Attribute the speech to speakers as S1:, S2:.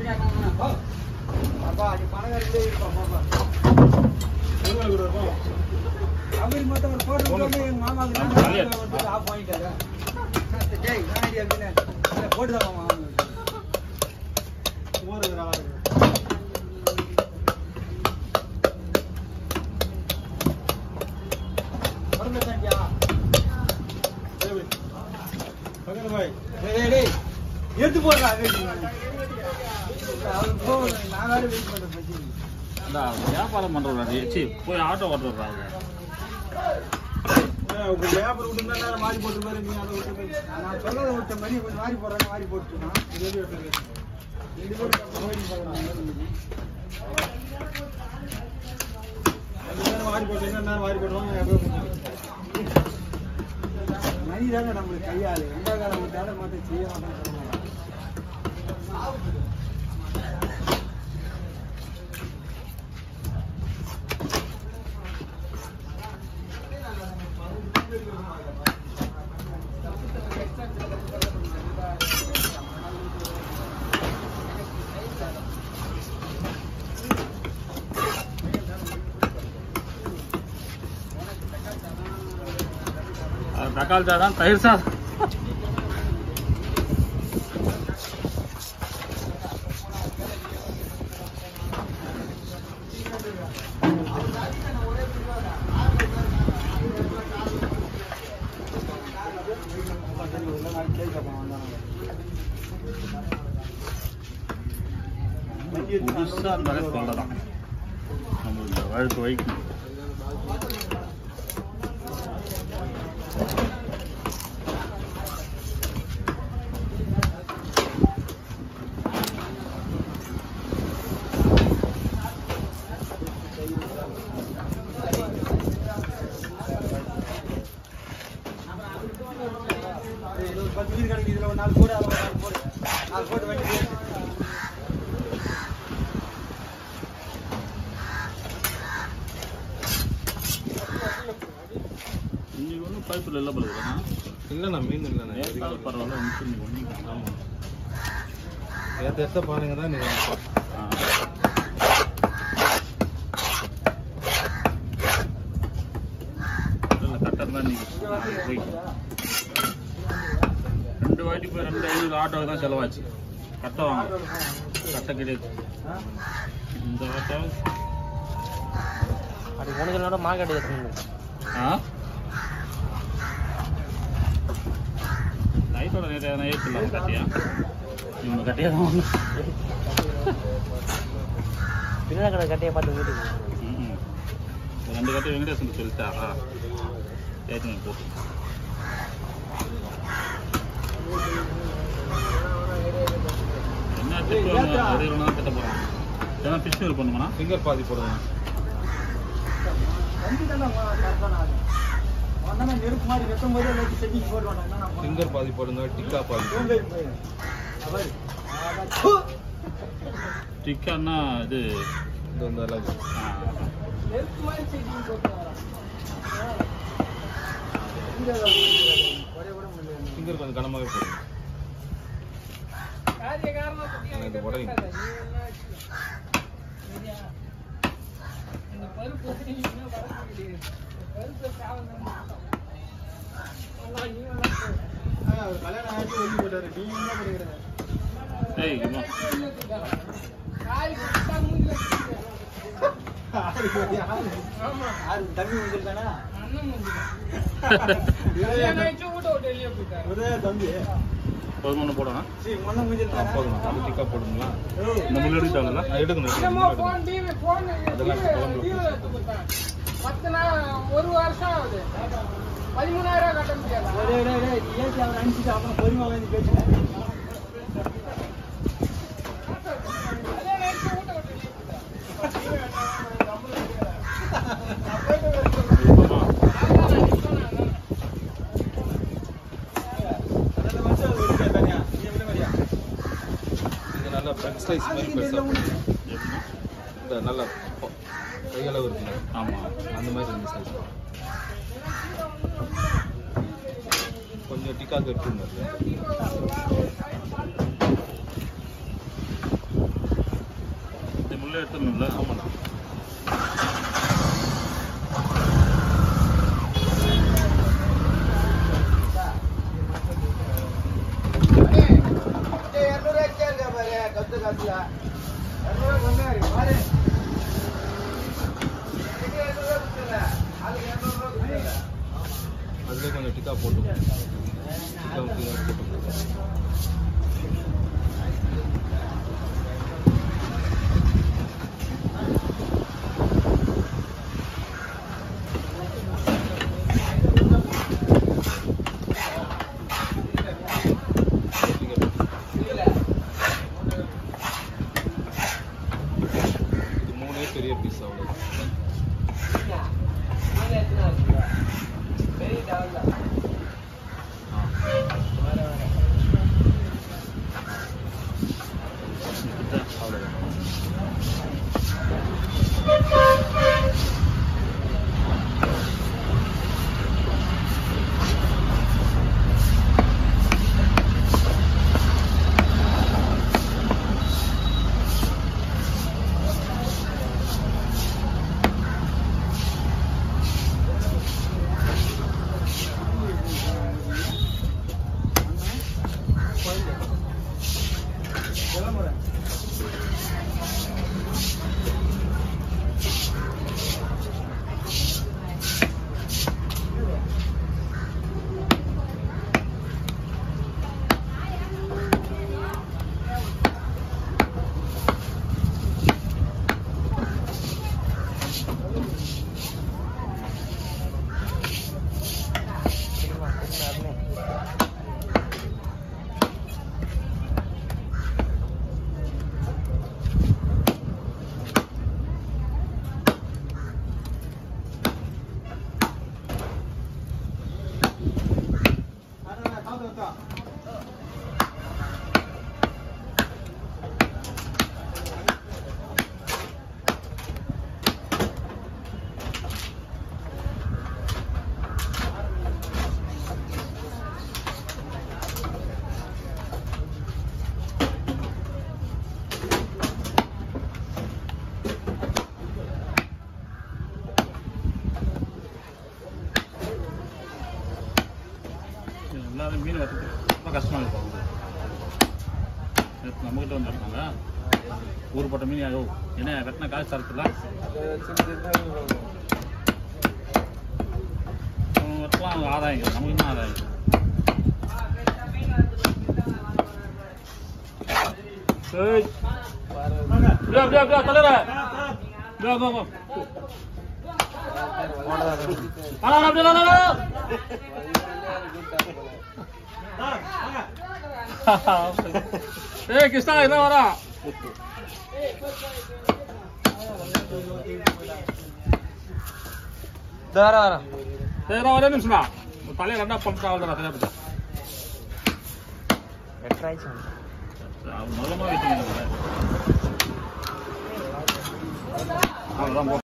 S1: அப்பா நீ பணக்காரங்களே இருப்பா பாப்பா அவரு மட்டும் ஒரு போட்டோ போட்டு எங்க மாமாவுக்கு நான்
S2: சரியா.
S1: வந்து ஆஃப் வாங்கிட்டாரு டேய் நான் ஐடியா இருக்குன்னு அதை போட்டு தான் மாமா அவனுக்கு. உடம்பு தாண்டியா? டேய், டேய், டேய். எடுத்து போடுறா வெயிட் அவரு போகணும் நான் வேற வெயிட் பண்றேன் பத்தி
S2: இந்த வியாபாரம் பண்றவங்க சி போய் ஆட்டோ ஓட்டுறாங்க
S1: மாறி போட்டு பாரு நீ அதை விட்டு போய். நான் சொல்றதை விட்ட மாதிரி கொஞ்சம் மாறி போடுறாங்க மாறி போட்டுருக்கான் ரெண்டு பேரும் அப்புறம் போய் பார்க்கறாங்க. மணிதாங்க நம்மளுக்கு கையாளு எந்த காலம் விட்டாலும் மட்டும் செய்ய மாட்டேன்னு சொல்லுவாங்க
S2: அது தக்காளி சாதம் தயிர் சாதம் புதுசாக இருந்தாலே சொல்லலாம் நம்மளுக்கு வழுக்கு வைக்கணும்
S1: இது ஒரு பத்து மீன் கிடக்கு இதுல ஒரு நாலு போடு அதுல ஒரு நாலு போடு நாலு போட்டு வண்டி ஏறு.
S2: இன்னைக்கு ஒன்றும் பைப்பில் இல்லை பழகுதுண்ணா
S3: இல்லைண்ணா மீன் இல்லைண்ணா
S2: நேற்று பரவாயில்ல ஒன்று இன்னைக்கு ஒன்றும் ஆமாம்
S3: நேற்று எடுத்த பாருங்க தான் நீங்கள்
S2: கட்டம் தான் இன்னைக்கு ரெண்டு வாட்டி போய் ரெண்டு ஐநூறு ஆட்டோவுக்கு தான் செலவாச்சு கட்டை வாங்க கட்டை கிடையாது
S1: ஆ?
S2: இந்த வாட்டம்
S4: அது உனக்கு மார்க்கெட் எடுத்துன்னு
S2: ஆ நைட்டோட நேற்று எதனா ஏற்றிடலாம் கட்டியா இவங்க கட்டியா தான் வாங்கணும்.
S4: பின்ன கடை கட்டையை பார்த்து வீட்டுக்கு
S2: ம்ம். ஒரு ரெண்டு கட்டி வெங்கடேசன் சொல்லிட்டாரா ஏற்றுங்க போட்டு என்ன திட்டு வாங்க அது ஒன்று தான் கட்ட போகிறோம் ஏன்னா ஃபிஷ் மீல் பண்ணுமாண்ணா
S3: ஃபிங்கர் பாதி போடுங்க
S1: வண்டி தானே கரெக்டான ஆளு அவன் தானே நெருப்பு மாதிரி வெட்டும் போதே வச்சு செட்டிங் போடுவான் என்ன நான்
S3: ஃபிங்கர் பாதி போடுங்க டிக்கா பாதி
S1: சோம்பேறி போயிரு. அவர் அதான், ப்பு.
S2: டிக்கான்னா இது
S3: இது வந்து அளவு
S2: ஆ,
S1: நெருப்பு மாதிரி செட்டிங் போட்டு வரான். இங்க ஒரே கூட முடியல
S3: ஃபிங்கர் கொஞ்சம் கனமாகவே போடுங்க எனக்கு இது உடையும்
S1: அவர் கல்யாணம் ஆயிட்டு வெளியே போயிட்டாரு நீ என்ன பண்ணுகிற
S2: ஏய் இம்மா.
S1: யாரு தம்பி முடிச்சிருக்கானா ஒரே தம்பி
S2: போதும் ஒன்று போடணும்
S1: சரி முன்ன
S3: ஆ,
S1: முடிஞ்சிருக்கானா
S3: போதும் அது டிக்கா போடுங்களா
S2: இந்த முள்ளு எடுத்தாங்கல்ல
S3: ஆ, எடுக்கணும் எடுக்கணும், அதெல்லாம் குழம்புல
S5: பத்து நாள் ஒரு வருஷம் ஆகுது பதிமூணாயிரம் ரூபாய் கட்ட முடியாதா
S1: ஒரே டேய் டேய் நீ ஏத்தி அவனை அனுப்பிச்சிட்டு அப்புறம் பொறுமை வந்து பேசுறேன்
S5: அதே நேரத்தில் ஊட்ட விட்டு
S1: ரெண்டு வருஷம் அது ஒதுக்கா தனியா நீ எப்படி மாதிரியா
S3: இது நல்லா ஃப்ரெண்ட் ஸ்லைஸ் மாதிரி பெருசாக
S2: எப்படின்னா
S3: இந்த நல்லா பொ- கையளவு இருக்குங்க
S2: ஆமாம்
S3: அந்த மாதிரி ரெண்டு சைஸ் கொஞ்சம் டிக்கா கட்டுங்க
S2: முள்ளே எடுத்துடணும்ல ஆமாண்ணா
S6: அதுலேயே கொஞ்சம் டிக்கா போட்டு டிக்கா போட்டு இது மூணே பெரிய பீஸ் அவ்வளோ
S2: எல்லாரும் மீன் வரது ரொம்ப கஷ்டமா இருக்கும் நேத்து நம்மகிட்ட வந்துருக்காங்க ஊருப்பட்ட மீன் ஐயோ என்ன வெட்டின காசு தரத்துல வெட்டலாம் அவங்க ஆதாயம் நமக்கு என்ன ஆதாயம் ஏய். அப்படியே, அப்படியே, அப்படியே, தலைவரே. அப்படியே, அப்படியே, அப்படியே. வா, வா, அப்படியே, வா, வா, வா. ஏய் கிருஷ்ணா என்ன வரா
S4: வர வர
S2: சரி ஒரே நிமிஷம்டா உன் தலையை ரெண்டா பண்ணிட்டு அவ்வளோதான் சரியா போச்சு
S4: எட்டாயிடுச்சு
S2: முதலமா வச்சுக்கணும் அவ்வளோதான் போ